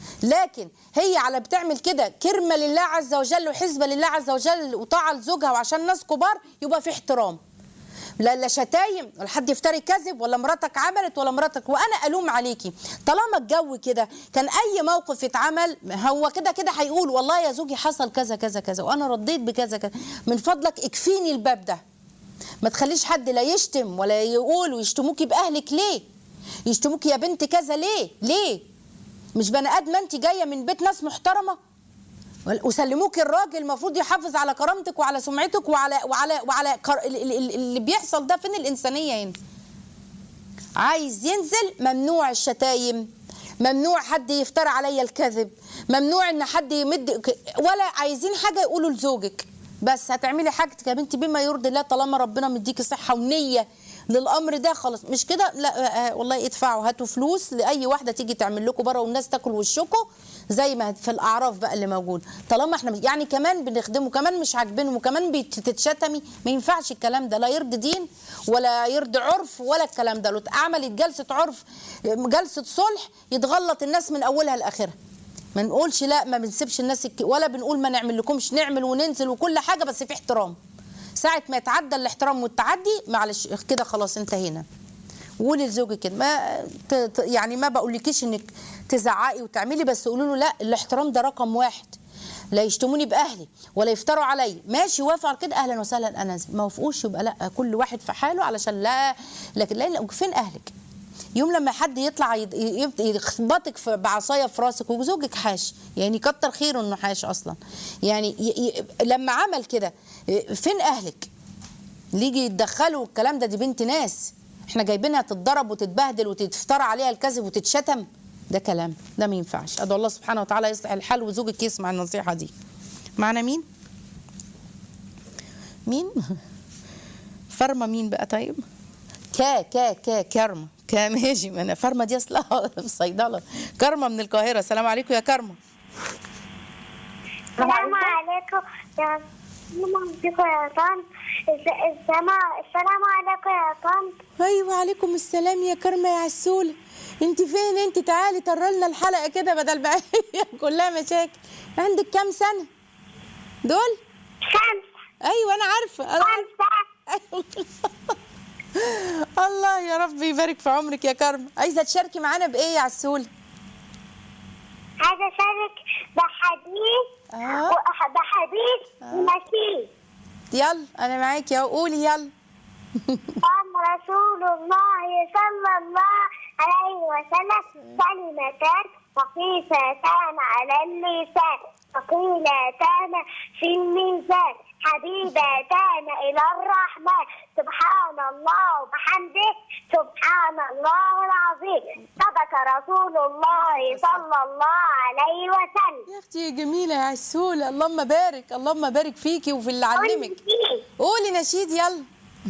لكن هي على بتعمل كده كرمه لله عز وجل وحزبه لله عز وجل وطاعه لزوجها وعشان ناس كبار يبقى في احترام لا لا شتايم ولا حد يفتري كذب ولا مراتك عملت ولا مراتك وانا الوم عليكي طالما الجو كده كان اي موقف يتعمل هو كده كده هيقول والله يا زوجي حصل كذا كذا كذا وانا رديت بكذا كذا من فضلك اكفيني الباب ده ما تخليش حد لا يشتم ولا يقول ويشتموكي باهلك ليه يشتموكي يا بنت كذا ليه ليه مش بني ادمه انت جايه من بيت ناس محترمه وسلموك الراجل المفروض يحافظ على كرامتك وعلى سمعتك وعلى وعلى وعلى كر... ال- ال- ال- اللي بيحصل ده فين الانسانيه هنا عايز ينزل ممنوع الشتايم ممنوع حد يفترى عليا الكذب ممنوع ان حد يمد ك- ولا عايزين حاجه يقولوا لزوجك بس هتعملي حاجتك يا بنتي بما يرضي الله طالما ربنا مديكي صحه ونيه للامر ده خلاص مش كده لا آه، آه، والله ادفعوا هاتوا فلوس لاي واحده تيجي تعمل لكم بره والناس تاكل وشكم زي ما في الاعراف بقى اللي موجود طالما احنا يعني كمان بنخدمه كمان مش عاجبينهم وكمان بتتشتمي ما ينفعش الكلام ده لا يرضي دين ولا يرضي عرف ولا الكلام ده لو عملت جلسه عرف جلسه صلح يتغلط الناس من اولها لاخرها ما نقولش لا ما بنسيبش الناس الك... ولا بنقول ما نعمل لكمش نعمل وننزل وكل حاجه بس في احترام ساعه ما يتعدى الاحترام والتعدي معلش كده خلاص انتهينا قولي لزوجك كده ما ت... ت- يعني ما بقولكيش انك تزعقي وتعملي بس قولوا له لا الاحترام ده رقم واحد لا يشتموني باهلي ولا يفتروا عليا ماشي وافق على كده اهلا وسهلا انا ما وافقوش يبقى لا كل واحد في حاله علشان لا لكن لا, لا فين اهلك يوم لما حد يطلع يد- يد- يخبطك في- بعصايه في راسك وزوجك حاش يعني كتر خيره انه حاش اصلا يعني ي- ي- لما عمل كده فين اهلك اللي يجي يتدخلوا الكلام ده دي بنت ناس احنا جايبينها تتضرب وتتبهدل وتتفترى عليها الكذب وتتشتم ده كلام ده ما ينفعش ادعو الله سبحانه وتعالى يصلح الحال وزوجك يسمع النصيحه دي معنا مين مين فرمه مين بقى طيب كا كا كا كرمه كا ماشي ما انا فرمه دي اصلها في الصيدله كرمه من القاهره السلام عليكم يا كرمه السلام عليكم يا السلام عليكم يا طنط الس- السما- السلام عليكم يا طنط ايوه عليكم السلام يا كرمه يا عسوله انت فين انت تعالي طر لنا الحلقه كده بدل ما هي كلها مشاكل عندك كام سنه دول خمسة ايوه انا عارفه أنا خمسة عارفة. الله يا رب يبارك في عمرك يا كرمه عايزه تشاركي معانا بايه يا عسوله عايزة أشارك بحديث اه وأح- بحديث المسيح يلا انا معاكي اهو قولي يلا قام رسول الله صلى الله عليه وسلم كلمتان خفيفتان على اللسان ثقيلتان في الميزان حبيبتان إلى الرحمن سبحان الله وبحمده سبحان الله العظيم صدق رسول الله صلى الله عليه وسلم يا اختي جميله يا عسوله اللهم بارك اللهم بارك فيكي وفي اللي علمك قلت قولي نشيد يلا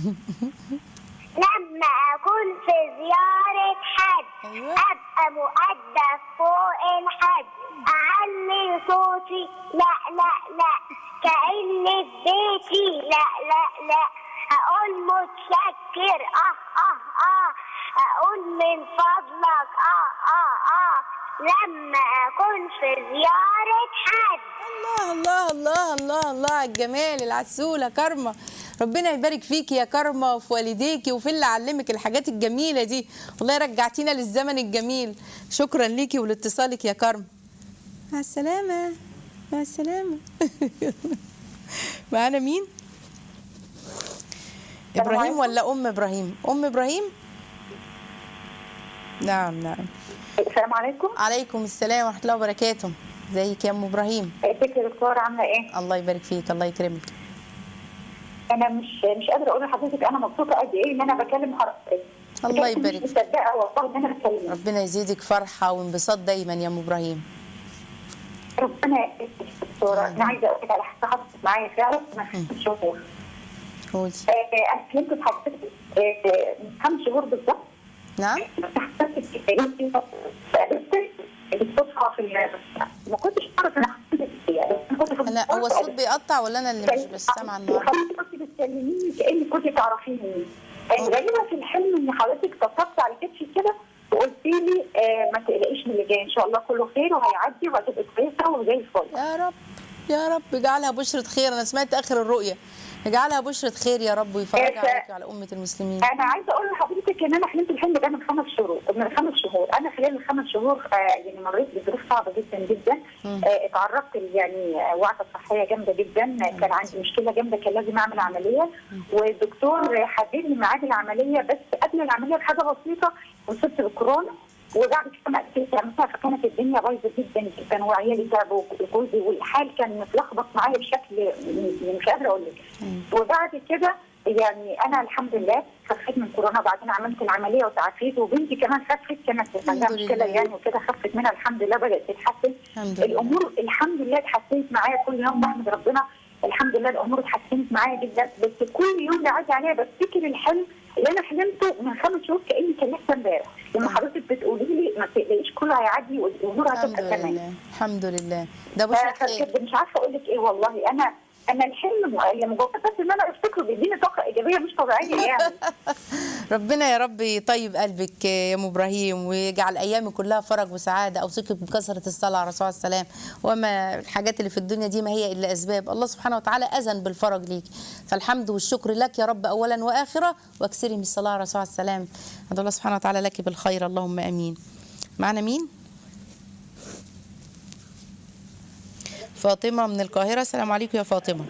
لما أكون في زيارة حد أيوة. أبقى مؤدب فوق الحد أعلي صوتي لا لا لا كأني في بيتي لا لا لا أقول متشكر آه آه آه أقول من فضلك آه آه آه لما أكون في زيارة حد الله الله الله الله الله على الجمال العسولة كرمة ربنا يبارك فيكي يا كرمة وفي والديكي وفي اللي علمك الحاجات الجميلة دي والله رجعتينا للزمن الجميل شكرا ليكي ولاتصالك يا كرمة مع السلامة مع السلامة معانا مين؟ إبراهيم ولا أم إبراهيم؟ أم إبراهيم؟ نعم نعم السلام عليكم عليكم السلام ورحمة الله وبركاته ازيك يا أم إبراهيم؟ ازيك يا دكتور عامله ايه؟ الله يبارك فيك الله يكرمك انا مش مش قادره اقول لحضرتك انا مبسوطه قد ايه ان انا بكلم حضرتك الله بجد يبارك. مش مصدقه والله ان انا بكلمك ربنا يزيدك فرحة وانبساط دايما يا ام ابراهيم ربنا يقدرك يا دكتوره انا عايزه اقول لك على حاجه حصلت معايا فعلا من خمس شهور قولي آه، انا كلمت حضرتك آه، من خمس شهور بالظبط نعم حسيت بكلمتي فقلت بتصحى في ال- ما كنتش اعرف انا حسيت بايه أنا كنت في انا هو الصوت بيقطع ولا انا اللي مش كان- بسمع النهارده وحضرتك كنت بتكلميني كانك كنت تعرفيني كان غالبا في الحلم ان حضرتك طبطبت على كتفي كده وقلت لي آه ما تقلقيش من اللي جاي ان شاء الله كله خير وهيعدي وهتبقى كويسه وزي الفل يا رب يا رب اجعلها بشرة خير انا سمعت اخر الرؤية اجعلها بشرة خير يا رب ويفرج إيه، عليك وعلى أمة المسلمين انا عايزه اقول لحضرتك ان انا حلمت الحلم ده من خمس شهور من خمس شهور انا خلال الخمس شهور آه يعني مريت بظروف صعبه جدا جدا آه اتعرضت ل- يعني آه، وعكه صحيه جامده جدا آه، كان عندي مشكله جامده كان لازم اعمل عمليه والدكتور حدد لي ميعاد العمليه بس قبل العمليه بحاجه بسيطه وصلت بالكورونا وبعد كده ما قدرتش اعملها فكانت الدنيا بايظه جدا جدا وعيالي تعبوا وجوزي والحال كان متلخبط معايا بشكل م- مش قادره اقول لك وبعد كده يعني انا الحمد لله خفيت من كورونا بعدين عملت العمليه وتعافيت وبنتي كمان خفت كانت عندها الحمد مشكله لله. يعني وكده خفت منها الحمد لله بدات تتحسن الحمد لله. الامور الحمد لله اتحسنت معايا كل يوم بحمد ربنا الحمد لله الامور اتحسنت معايا جدا بس كل يوم بيعدي عليا بفتكر الحلم اللي انا حلمته من خمس شهور كاني كان لسه امبارح لما حضرتك بتقولي لي ما تقلقيش كله هيعدي والامور الحمد هتبقى تمام لله الحمد لله ده بشرة خير فبجد مش عارفه اقول لك ايه والله انا انا الحلم اللي مجرد بس ان انا افتكره بيديني طاقه ايجابيه مش طبيعيه يعني ربنا يا رب يطيب قلبك يا ام ابراهيم ويجعل ايامك كلها فرج وسعاده اوصيك بكثره الصلاه على الرسول عليه السلام وما الحاجات اللي في الدنيا دي ما هي الا اسباب الله سبحانه وتعالى اذن بالفرج ليك فالحمد والشكر لك يا رب اولا واخره واكثري من الصلاه على الرسول عليه السلام ادعو الله سبحانه وتعالى لك بالخير اللهم امين معنا مين فاطمه من القاهره السلام عليكم يا فاطمه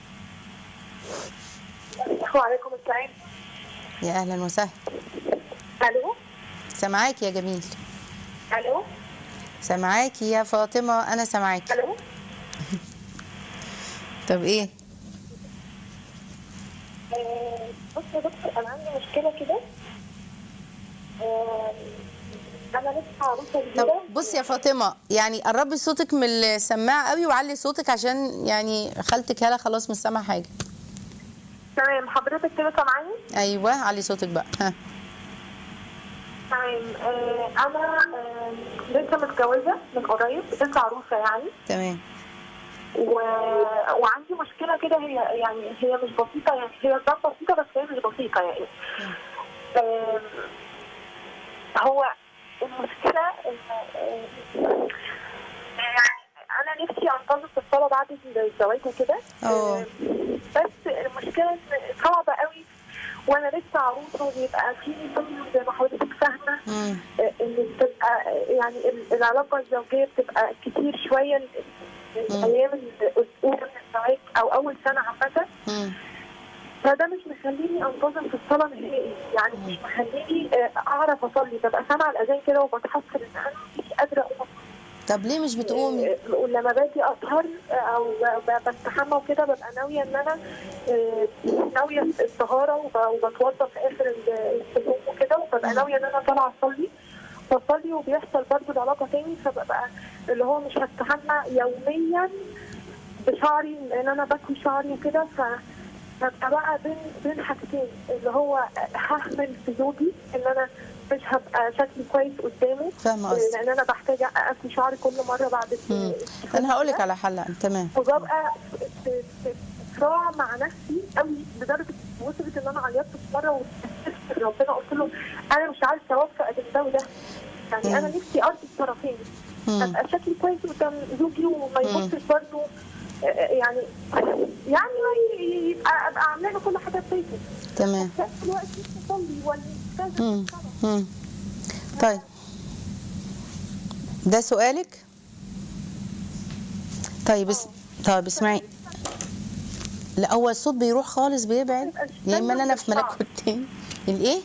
وعليكم السلام يا اهلا وسهلا الو سامعاك يا جميل الو سامعاكي يا فاطمه انا سامعاكي الو طب ايه آه، بص يا دكتور انا عندي مشكله كده آه، انا لسه عروسه طب جديده بصي يا فاطمه يعني قربي صوتك من السماعه قوي وعلي صوتك عشان يعني خالتك هلا خلاص مش سامعه حاجه تمام حضرتك كده سامعاني ايوه علي صوتك بقى ها تمام آه، انا آه، لسه متجوزه من قريب لسه عروسه يعني تمام و... وعندي مشكله كده هي يعني هي مش بسيطه يعني هي ظروف بسيطه بس هي مش بسيطه يعني آم، هو المشكله ان آم، يعني انا نفسي انتظر في الصلاه بعد الزواج وكده أوه. آم، بس المشكله ان صعبه قوي وانا لسه عروسه وبيبقى في طفل زي ما حضرتك فاهمه مم. ان بتبقى يعني ال- العلاقه الزوجيه بتبقى كتير شويه ال- ال- الايام الاولى من الزواج او اول سنه عامه مم. فده مش مخليني انتظم في الصلاه نهائي يعني مش مخليني آه، اعرف اصلي ببقى سامعه الاذان كده وبتحسر ان انا مش قادره اقوم طب ليه مش بتقومي آه، ولما باجي اطهر آه، او ب- بستحمى وكده ببقى ناويه ان انا آه، ناويه الطهاره وب- وبتوضى في اخر ال- اليوم وكده وببقى ناويه ان انا طالعه اصلي بصلي وبيحصل برضه العلاقه تاني فببقى اللي هو مش هستحمى يوميا بشعري لان انا بكوي شعري وكده ف ببقى بقى بين بين حاجتين اللي هو ههمل في زوجي ان انا مش هبقى شكلي كويس قدامه فاهمة قصدك. لان انا بحتاج اقفل شعري كل مره بعد مم. انا هقول لك على حل تمام وببقى في في صراع مع نفسي قوي لدرجه وصلت ان انا عيطت في مره واستغفرت ربنا قلت له انا مش عارفه اوفق بين ده وده يعني انا نفسي ارضي الطرفين مم. ابقى شكلي كويس قدام زوجي وما يبصش برضه آه، يعني يعني يبقى ابقى عامله له كل حاجه في بيته تمام في نفس الوقت مش اصلي ولا كذا مم. كذا. مم. طيب ده سؤالك طيب اس... طيب اسمعي لا هو الصوت بيروح خالص بيبعد يا اما انا في ملكوت تاني الايه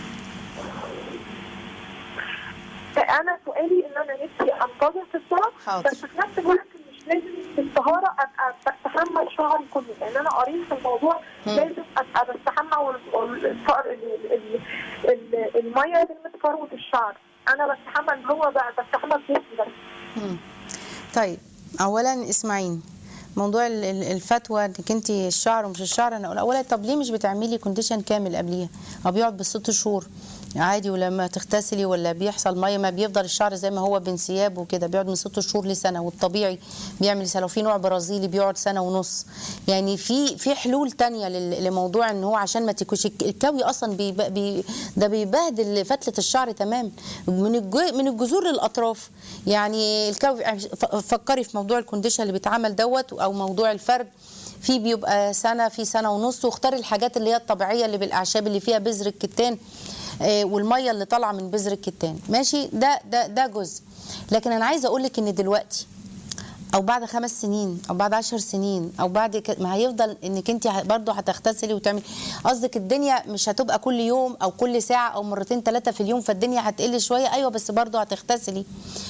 انا سؤالي ان انا نفسي انتظر في الصلاه حاضر. بس في نفس الوقت مش لازم في الطهاره ابقى بستحمى شعري كله لان انا قريت في الموضوع لازم ابقى بستحمى وال- والفقر ال- ال- ال- الميه لازم فروه الشعر انا بستحمى اللي هو بقى بستحمى الجسم بس مم. طيب اولا اسمعيني موضوع ال- ال- الفتوى انك انت الشعر ومش الشعر انا اقول اولا طب ليه مش بتعملي كونديشن كامل قبليها هو بيقعد بالست شهور عادي ولما تغتسلي ولا بيحصل ميه ما بيفضل الشعر زي ما هو بانسياب وكده بيقعد من ست شهور لسنه والطبيعي بيعمل سنه وفي نوع برازيلي بيقعد سنه ونص يعني في في حلول تانية لل- لموضوع ان هو عشان ما تكوش الكوي اصلا بي بي ده بيبهدل فتله الشعر تمام من الج- من الجذور للاطراف يعني الكوي ف- فكري في موضوع الكونديشن اللي بيتعمل دوت او موضوع الفرد في بيبقى سنه في سنه ونص واختاري الحاجات اللي هي الطبيعيه اللي بالاعشاب اللي فيها بذر الكتان آه، والميه اللي طالعه من بذر الكتان ماشي ده ده ده جزء لكن انا عايزه اقول لك ان دلوقتي او بعد خمس سنين او بعد عشر سنين او بعد ك... ما هيفضل انك انت برضه هتغتسلي وتعملي قصدك الدنيا مش هتبقى كل يوم او كل ساعه او مرتين ثلاثه في اليوم فالدنيا هتقل شويه ايوه بس برضه هتغتسلي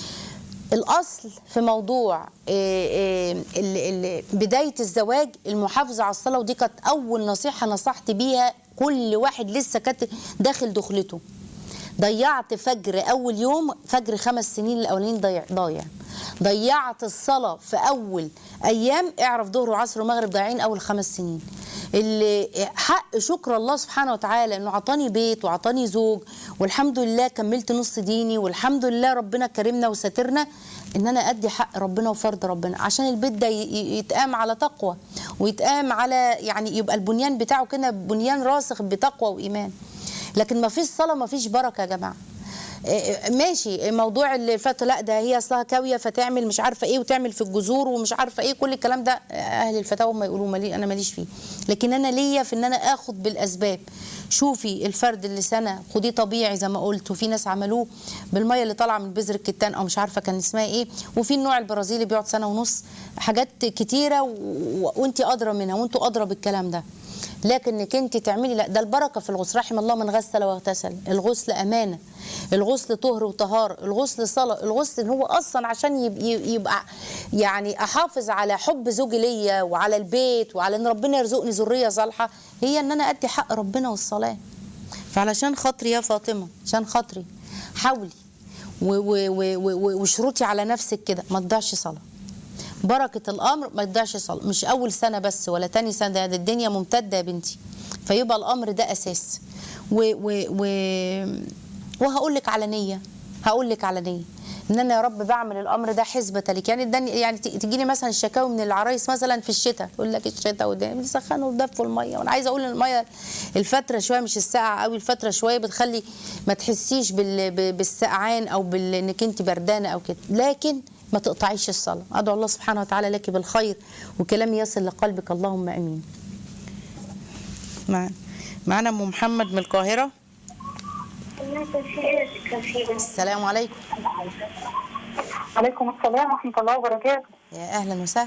الاصل في موضوع آه، آه، ال- ال- بدايه الزواج المحافظه على الصلاه ودي كانت اول نصيحه نصحت بيها كل واحد لسه كانت داخل دخلته ضيعت فجر اول يوم فجر خمس سنين الاولانيين ضايع ضايع ضيعت الصلاه في اول ايام اعرف ظهر وعصر ومغرب ضايعين اول خمس سنين اللي حق شكر الله سبحانه وتعالى انه عطاني بيت وعطاني زوج والحمد لله كملت نص ديني والحمد لله ربنا كرمنا وسترنا ان انا ادي حق ربنا وفرض ربنا عشان البيت ده ي- ي- يتقام على تقوى ويتقام على يعني يبقى البنيان بتاعه كده بنيان راسخ بتقوى وايمان لكن ما فيش صلاه ما فيش بركه يا جماعه إيه، ماشي موضوع الفتره لا ده هي اصلها كاويه فتعمل مش عارفه ايه وتعمل في الجذور ومش عارفه ايه كل الكلام ده اهل الفتاوى ما يقولوا مالي انا ماليش فيه لكن انا ليا في ان انا اخد بالاسباب شوفي الفرد اللي سنه خديه طبيعي زي ما قلت وفي ناس عملوه بالميه اللي طالعه من بذر الكتان او مش عارفه كان اسمها ايه وفي النوع البرازيلي بيقعد سنه ونص حاجات كتيره و... و... وانت ادرى منها وانتوا ادرى بالكلام ده لكن انك انت تعملي لا ده البركه في الغسل رحم الله من غسل واغتسل الغسل امانه الغسل طهر وطهاره الغسل صلاه الغسل ان هو اصلا عشان يب- يب- يبقى يعني احافظ على حب زوجي ليا وعلى البيت وعلى ان ربنا يرزقني ذريه صالحه هي ان انا ادي حق ربنا والصلاه فعلشان خاطري يا فاطمه عشان خاطري حاولي و- و- و- و- وشروطي على نفسك كده ما تضيعش صلاه بركة الأمر ما تضيعش صلاة مش أول سنة بس ولا تاني سنة ده الدنيا ممتدة يا بنتي فيبقى الأمر ده أساس و و و وهقول لك على نية هقول لك على نية ان انا يا رب بعمل الامر ده حسبة لك يعني الدنيا يعني تجي لي مثلا الشكاوي من العرايس مثلا في الشتاء يقول لك الشتاء وده بيسخنوا ودفوا الميه وانا عايزه اقول ان الميه الفتره شويه مش الساقعه قوي الفتره شويه بتخلي ما تحسيش بال- ب- بالسقعان او بال- انك انت بردانه او كده لكن ما تقطعيش الصلاه ادعو الله سبحانه وتعالى لك بالخير وكلام يصل لقلبك اللهم امين معنا معنا ام محمد من القاهره السلام عليكم عليكم السلام ورحمه الله وبركاته يا اهلا وسهلا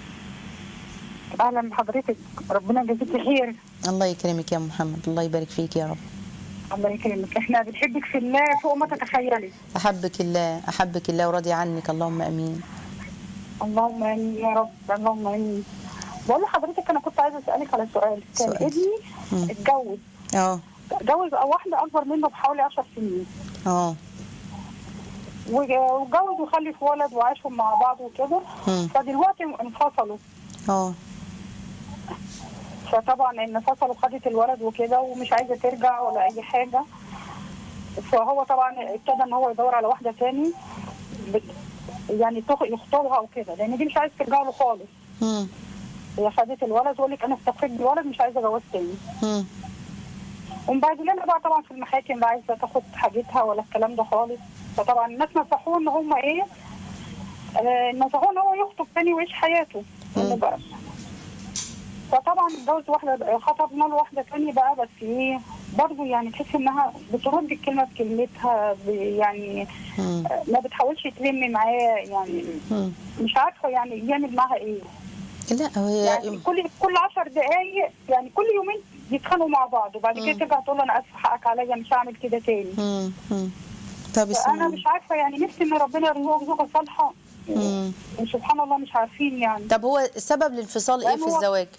اهلا بحضرتك ربنا يجزيك خير الله يكرمك يا أم محمد الله يبارك فيك يا رب الله يكرمك احنا بنحبك في الله فوق ما تتخيلي احبك الله احبك الله وراضي عنك اللهم امين اللهم امين يا رب اللهم امين بقول لحضرتك انا كنت عايزه اسالك على سؤال كان سؤال. ابني مم. اتجوز اه اتجوز واحده اكبر منه بحوالي 10 سنين اه وج- واتجوز وخلف ولد وعاشوا مع بعض وكده مم. فدلوقتي انفصلوا اه فطبعا انفصلوا خدت الولد وكده ومش عايزه ترجع ولا اي حاجه فهو طبعا ابتدى ان هو يدور على واحده تاني بت يعني تخ- يخطبها وكده لان دي مش عايزه ترجع له خالص مم. هي خدت الولد تقول لك انا استفدت بالولد مش عايزه جواز تاني مم. ومبهدلنا بقى طبعا في المحاكم لا عايزه تاخد حاجتها ولا الكلام ده خالص فطبعا الناس نصحوه ان هم ايه آه نصحوه ان هو يخطب تاني ويعيش حياته إنه بقى فطبعا اتجوز واحده خطبنا له واحده تانية بقى بس ايه برضه يعني تحس انها بترد الكلمه بكلمتها ب- يعني مم. آه، ما بتحاولش تلم معاه يعني مم. مش عارفه يعني يعمل معاها ايه لا هي يعني كل كل 10 دقايق يعني كل يومين يتخانقوا مع بعض وبعد كده ترجع تقول له انا اسف حقك عليا مش هعمل كده تاني مم. مم. طب فانا اسمع مش عارفه يعني نفسي ان ربنا يرزقك زوجه صالحه مم. سبحان الله مش عارفين يعني طب هو سبب الانفصال ايه في هو- الزواج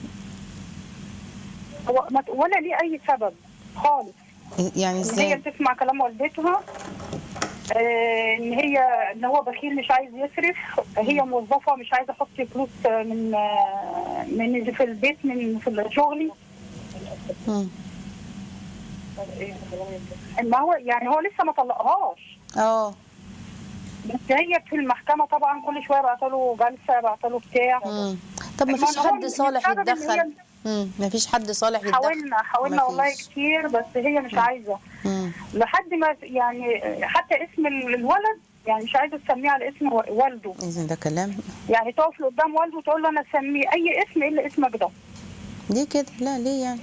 هو ما- ولا ليه اي سبب خالص يعني ان هي ازاي تسمع كلام والدتها آه، ان هي ان هو بخيل مش عايز يصرف هي موظفه مش عايزه احط فلوس آه، من آه، من اللي في البيت من في شغلي مم. ما هو يعني هو لسه ما طلقهاش اه بس هي في المحكمه طبعا كل شويه بعتله جلسه بعتله بتاع مم. طب ما فيش ما هو حد صالح السبب إن يتدخل هي- مم. ما فيش حد صالح يتدخل حاولنا حاولنا والله مفيش. كتير بس هي مش عايزه مم. لحد ما يعني حتى اسم ال- الولد يعني مش عايزه تسميه على اسم و- والده اذا ده كلام يعني تقف له قدام والده وتقول له انا اسميه اي اسم الا اسمك ده ليه كده لا ليه يعني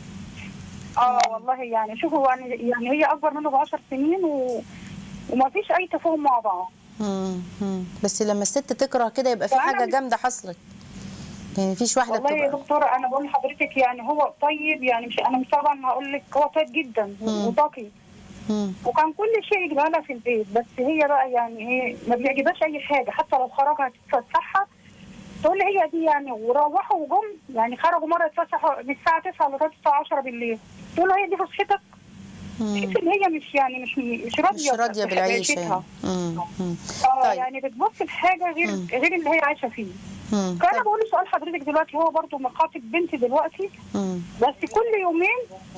اه والله يعني شوفوا يعني يعني هي اكبر منه ب 10 سنين و... وما فيش اي تفاهم مع بعض مم. مم. بس لما الست تكره كده يبقى في فأنا حاجه مش- جامده حصلت يعني مفيش واحده والله يا بتبقى دكتوره انا بقول لحضرتك يعني هو طيب يعني مش انا مش طبعا هقول لك هو طيب جدا وذكي مم. وكان كل شيء يجيبها لها في البيت بس هي بقى يعني ايه ما بيعجبهاش اي حاجه حتى لو خرجها تتفسحها تقول لي هي دي يعني وروحوا وجم يعني خرجوا مره يتفسحوا من الساعه 9 لغايه الساعه 10 بالليل تقول له هي دي فسحتك مم. تحس ان هي مش يعني مش مش راضيه مش راضيه بالعيشه يعني بعيشتها. مم. مم. اه طيب. يعني بتبص لحاجه غير غير اللي هي عايشه فيه مم. فانا طيب. بقول سؤال حضرتك دلوقتي هو برضو مخاطب بنتي دلوقتي مم. بس كل يومين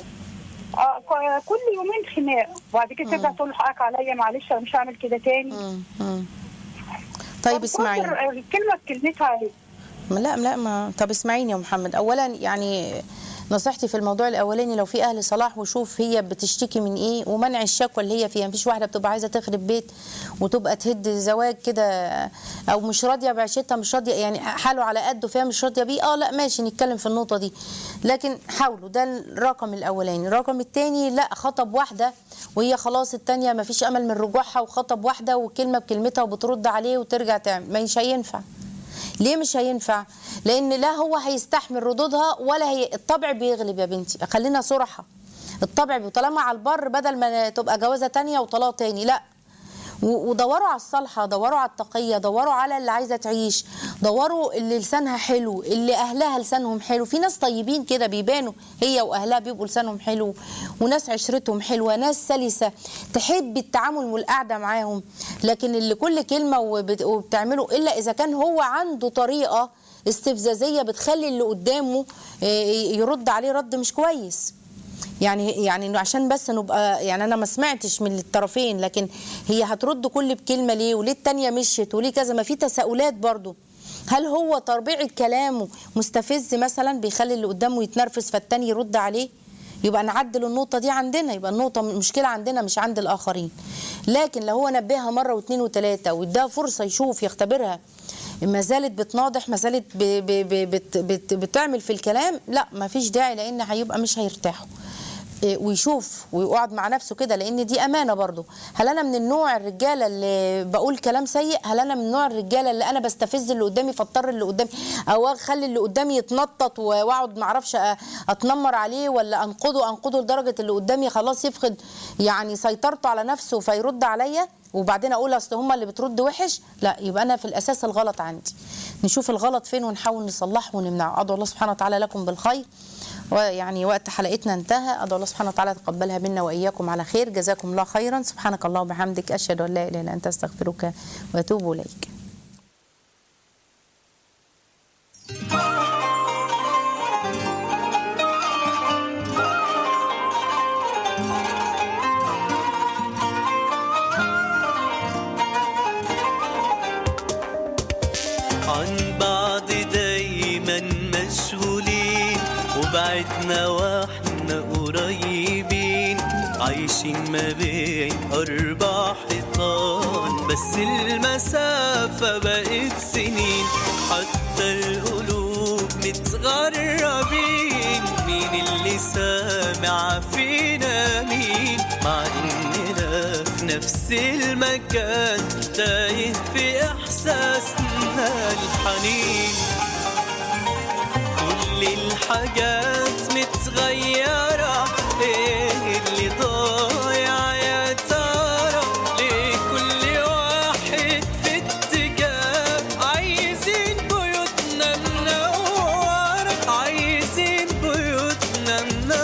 آه ك- كل يومين خناق وبعد كده ترجع تقول له حقك عليا معلش انا مش هعمل كده تاني مم. مم. طيب اسمعيني فبكسر الكلمه بكلمتها عليه ما لا لا ما طب اسمعيني يا محمد اولا يعني نصيحتي في الموضوع الاولاني لو في اهل صلاح وشوف هي بتشتكي من ايه ومنع الشكوى اللي هي فيها مفيش واحده بتبقى عايزه تخرب بيت وتبقى تهد زواج كده او مش راضيه بعيشتها مش راضيه يعني حاله على قده فيها مش راضيه بيه اه لا ماشي نتكلم في النقطه دي لكن حاولوا ده الرقم الاولاني الرقم الثاني لا خطب واحده وهي خلاص الثانيه مفيش امل من رجوعها وخطب واحده وكلمه بكلمتها وبترد عليه وترجع تعمل مش هينفع ليه مش هينفع لان لا هو هيستحمل ردودها ولا هي الطبع بيغلب يا بنتي خلينا صراحه الطبع بي- طالما على البر بدل ما تبقى جوازه تانية وطلاق تاني لا و- ودوروا على الصالحه دوروا على التقيه دوروا على اللي عايزه تعيش دوروا اللي لسانها حلو اللي اهلها لسانهم حلو في ناس طيبين كده بيبانوا هي واهلها بيبقوا لسانهم حلو وناس عشرتهم حلوه ناس سلسه تحب التعامل والقعده معاهم لكن اللي كل كلمه وبت- وبتعمله الا اذا كان هو عنده طريقه استفزازيه بتخلي اللي قدامه آه، يرد عليه رد مش كويس يعني يعني إنه عشان بس نبقى يعني انا ما سمعتش من الطرفين لكن هي هترد كل بكلمه ليه وليه التانيه مشيت وليه كذا ما في تساؤلات برضو هل هو طبيعه كلامه مستفز مثلا بيخلي اللي قدامه يتنرفز فالتاني يرد عليه يبقى نعدل النقطه دي عندنا يبقى النقطه مشكله عندنا مش عند الاخرين لكن لو هو نبهها مره واثنين وثلاثه واداها فرصه يشوف يختبرها ما زالت بتناضح ما زالت ب- ب- ب- بت بت بتعمل في الكلام لا ما فيش داعي لان هيبقى مش هيرتاحوا إيه، ويشوف ويقعد مع نفسه كده لان دي امانه برضو هل انا من النوع الرجاله اللي بقول كلام سيء هل انا من نوع الرجاله اللي انا بستفز اللي قدامي فاضطر اللي قدامي او اخلي اللي قدامي يتنطط و- واقعد ما اعرفش أ- اتنمر عليه ولا انقده انقده لدرجه اللي قدامي خلاص يفقد يعني سيطرته على نفسه فيرد عليا وبعدين اقول اصل هم اللي بترد وحش لا يبقى انا في الاساس الغلط عندي نشوف الغلط فين ونحاول نصلحه ونمنعه ادعو الله سبحانه وتعالى لكم بالخير ويعني وقت حلقتنا انتهى ادعو الله سبحانه وتعالى يتقبلها منا واياكم على خير جزاكم الله خيرا سبحانك اللهم وبحمدك اشهد ان لا اله الا انت استغفرك واتوب اليك عن بعض دايما مشغولين وبعدنا واحنا قريبين عايشين ما بين أربع حيطان بس المسافة بقت سنين حتى القلوب متغربين مين اللي سامع فينا مين مع إننا في نفس المكان تايه في إحساسنا الحنين كل الحاجات